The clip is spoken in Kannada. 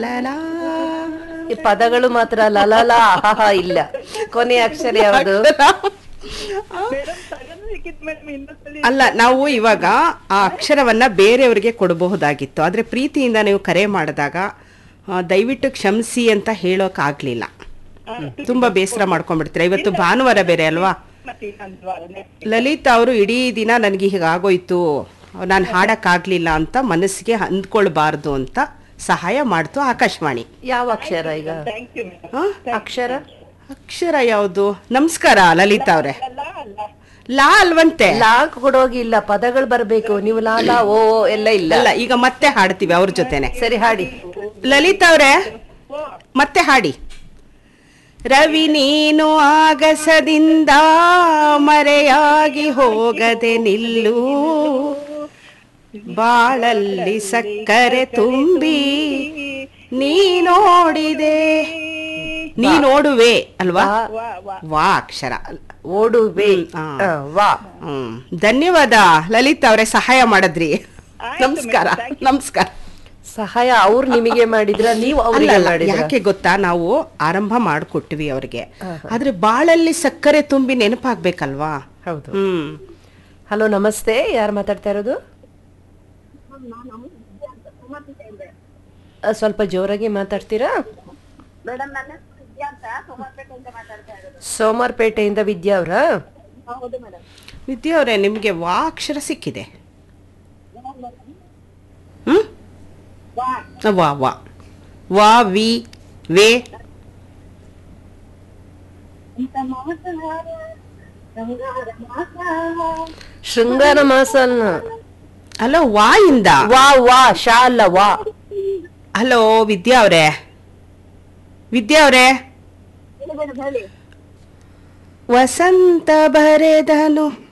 ಲಲಾ. ಈ ಪದಗಳು ಮಾತ್ರ ಲಲಲ ಆಹಾ ಇಲ್ಲ ಕೊನೆ ಅಕ್ಷರ ಯಾವುದು ಅಲ್ಲ ನಾವು ಇವಾಗ ಆ ಅಕ್ಷರವನ್ನ ಬೇರೆಯವರಿಗೆ ಕೊಡಬಹುದಾಗಿತ್ತು ಆದ್ರೆ ಪ್ರೀತಿಯಿಂದ ನೀವು ಕರೆ ಮಾಡಿದಾಗ ಆ, ದಯವಿಟ್ಟು ಕ್ಷಮಿಸಿ ಅಂತ ಹೇಳೋಕ್ಕಾಗ್ಲಿಲ್ಲ ತುಂಬಾ ಬೇಸರ ಮಾಡ್ಕೊಂಡ್ಬಿಡ್ತೀರಾ ಇವತ್ತು ಭಾನುವಾರ ಬೇರೆ ಅಲ್ವಾ ಲಲಿತ್ ಅವರು ಇಡೀ ದಿನ ನನಗೆ ಹೀಗಾಗೋಯ್ತು ನಾನು ಹಾಡಕ್ಕಾಗ್ಲಿಲ್ಲ ಅಂತ ಮನಸ್ಸಿಗೆ ಅಂದ್ಕೊಳ್ಬಾರ್ದು ಅಂತ ಸಹಾಯ ಮಾಡ್ತು ಆಕಾಶವಾಣಿ ಯಾವ ಅಕ್ಷರ ಈಗ ಆ? ಅಕ್ಷರ ಅಕ್ಷರ ಯಾವುದು ನಮಸ್ಕಾರ ಲಲಿತಾ ಅವ್ರೆ ಲಾ ಅಲ್ವಂತೆ ಲಾ ಕೊಡೋಗಿಲ್ಲ ಪದಗಳು ಬರ್ಬೇಕು ನೀವು ಲಾಲ ಓ ಓ ಎಲ್ಲ ಇಲ್ಲ ಅಲ್ಲ ಈಗ ಮತ್ತೆ ಹಾಡ್ತೀವಿ ಅವ್ರ ಜೊತೆನೆ ಸರಿ ಹಾಡಿ ಲಲಿತ್ ಅವ್ರೆ ಮತ್ತೆ ಹಾಡಿ ರವಿ ನೀನು ಆಗಸದಿಂದ ಮರೆಯಾಗಿ ಹೋಗದೆ ನಿಲ್ಲು ಬಾಳಲ್ಲಿ ಸಕ್ಕರೆ ತುಂಬಿ ನೀ ನೋಡಿದೆ ನೀ ನೋಡುವೆ ಅಲ್ವಾ ವಾ ಅಕ್ಷರ ಓಡುವೆ ಹ್ಮ್, ಆ. ಆ, ವಾ ಹ್ಮ್ ಧನ್ಯವಾದ ಲಲಿತ್ ಅವರೇ ಸಹಾಯ ಮಾಡಿದ್ರಿ ನಮಸ್ಕಾರ ನಮಸ್ಕಾರ ಸಹಾಯ ಅವ್ರು ನಿಮಗೆ ಮಾಡಿದ್ರ ನೀವು ಅಲ್ಲ, ಅವರಿಗೆ ಅಲ್ಲ, ಮಾಡಿದ್ರ ಯಾಕೆ ಗೊತ್ತಾ ನಾವು ಆರಂಭ ಮಾಡ್ಕೊಟ್ವಿ ಅವ್ರಿಗೆ ಆದ್ರೆ ಬಾಳಲ್ಲಿ ಸಕ್ಕರೆ ತುಂಬಿ ನೆನಪಾಗ್ಬೇಕಲ್ವಾ ಹೌದು ಹ್ಮ್ ಹಲೋ ನಮಸ್ತೆ ಯಾರು ಮಾತಾಡ್ತಾ ಇರೋದು ಆ, ಸ್ವಲ್ಪ ಜೋರಾಗಿ ಮಾತಾಡ್ತೀರಾ ಮೇಡಮ್ ನನ್ನ ವಿದ್ಯಾ ಅಂತ ಸೋಮವಾರಪೇಟೆಯಿಂದ ಮಾತಾಡ್ತಾ ಇರೋದು ಸೋಮಾರ್ಪೇಟೆಯಿಂದ ವಿದ್ಯಾ ಅವರ ಹೌದು ಮೇಡಮ್ ವಿದ್ಯಾ ಅವರೇ ನಿಮ್ಗೆ ವಾ ಅಕ್ಷರ ಸಿಕ್ಕಿದೆ ಹ್ಮ್ ವಾ ವಾ ವಾ ವಿ ವೇ ಇಂಥ ಮಾಸ ರಂಗಾರ ಮಾಸ ಶೃಂಗಾರ ಮಾಸ ಅಲ್ಲ ಹಲೋ ವಾ ಇಂದ ವಾ ವಾ ಶಾ ಅಲ್ಲ ವಾ ಹಲೋ ವಿದ್ಯಾ ಅವರೇ ವಿದ್ಯಾ ಅವರೇ ಹೇಳಿ ಮೇಡಮ್ ಹೇಳಿ ವಸಂತ ಬರೆದನು